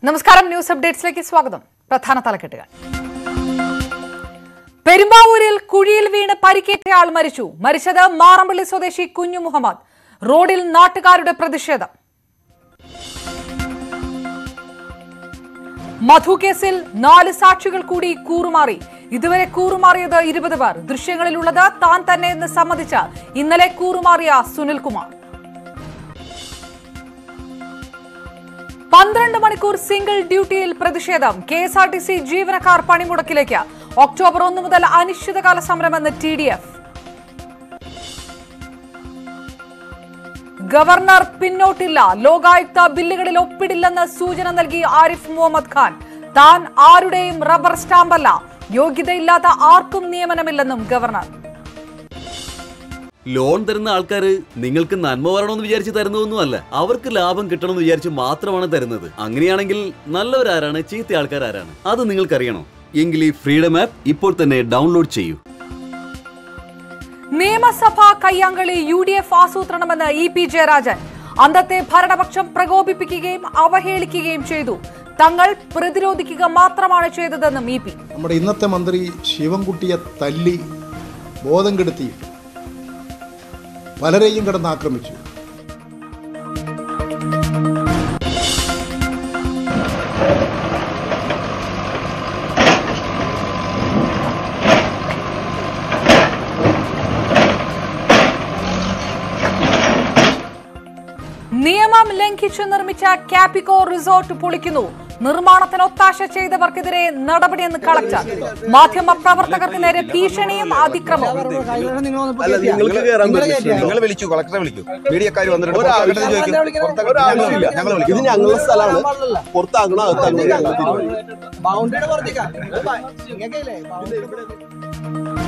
നമസ്കാരം ന്യൂസ് അപ്ഡേറ്റ്സിലേക്ക് സ്വാഗതം പ്രധാന തലക്കെട്ടുകൾ പെരുമ്പാവൂരിൽ കുഴിയിൽ വീണ് പരിക്കേറ്റയാൾ മരിച്ചു മരിച്ചത് മാറമ്പള്ളി സ്വദേശി കുഞ്ഞു മുഹമ്മദ് റോഡിൽ നാട്ടുകാരുടെ പ്രതിഷേധം മധു കേസിൽ നാല് സാക്ഷികൾ കൂടി കൂറുമാറി ഇതുവരെ കൂറുമാറിയത് ഇരുപത് പേർ ദൃശ്യങ്ങളിലുള്ളത് താൻ തന്നെ എന്ന് സമ്മതിച്ച ഇന്നലെ കൂറുമാറിയ സുനിൽകുമാർ പന്ത്രണ്ട് മണിക്കൂർ സിംഗിൾ ഡ്യൂട്ടിയിൽ പ്രതിഷേധം K S R T C ജീവനക്കാർ പണിമുടക്കിലേക്ക് ഒക്ടോബർ ഒന്ന് മുതൽ അനിശ്ചിതകാല സമരമെന്ന് ടി ഡി എഫ് ഗവർണർ പിന്നോട്ടില്ല ലോകായുക്ത ബില്ലുകളിൽ ഒപ്പിടില്ലെന്ന് സൂചന നൽകി ആരിഫ് മുഹമ്മദ് ഖാൻ താൻ ആരുടെയും റബ്ബർ സ്റ്റാമ്പല്ല യോഗ്യതയില്ലാത്ത ആർക്കും നിയമനമില്ലെന്നും ഗവർണർ ലോൺ തരുന്ന ആൾക്കാര് നിങ്ങൾക്ക് നന്മ വരണമെന്ന് വിചാരിച്ച് തരുന്നതൊന്നും അല്ല അവർക്ക് ലാഭം കിട്ടണമെന്ന് വിചാരിച്ച് മാത്രമാണ് തരുന്നത് അങ്ങനെയാണെങ്കിൽ നല്ലവരാരാണ് ചീത്ത ആൾക്കാരാരാണ് അത് നിങ്ങൾക്കറിയണോ എങ്കിൽ ഈ ഫ്രീഡം ആപ്പ് ഇപ്പോൾ തന്നെ ഡൗൺലോഡ് ചെയ്യൂ നിയമസഭാ കയ്യാങ്കളി യു ഡി എഫ് ആസൂത്രണമെന്ന് ഇ പി ജയരാജൻ അന്നത്തെ ഭരണപക്ഷം പ്രകോപിപ്പിക്കുകയും അവഹേളിക്കുകയും ചെയ്തു തങ്ങൾ പ്രതിരോധിക്കുക മാത്രമാണ് ചെയ്തതെന്നും ഇ പി നമ്മുടെ ഇന്നത്തെ മന്ത്രി ശിവൻകുട്ടിയെ തല്ലി ബോധം കെടുത്തിയിട്ടു പലരെയും കിടന്ന് ആക്രമിച്ചു നിയമം ലംഘിച്ചു നിർമ്മിച്ച ക്യാപിക്കോ റിസോർട്ട് പൊളിക്കുന്നു നിർമ്മാണത്തിന് ഒത്താശ ചെയ്തവർക്കെതിരെ നടപടിയെന്ന് കളക്ടർ മാധ്യമ പ്രവർത്തകർക്ക് നേരെ ഭീഷണിയും അതിക്രമവും അല്ല നിങ്ങൾക്ക് കയറാൻ പറ്റില്ല നിങ്ങൾ വിളിച്ചു കളക്ടറെ വിളിക്കൂ മീഡിയക്കാർ വന്നിട്ട് പുറത്താക്കട്ടെ എന്ന് ചോദിക്കും. പുറത്താക്കട്ടെ ഞങ്ങൾ വിളിക്കും. ഇത് ഞങ്ങളുടെ സ്ഥലമാണ് പുറത്താക്കണോ അകത്താക്കണോ ഞങ്ങൾ തീരുമാനിക്കും ബൗണ്ടറിയുടെ പുറത്തേക്കാ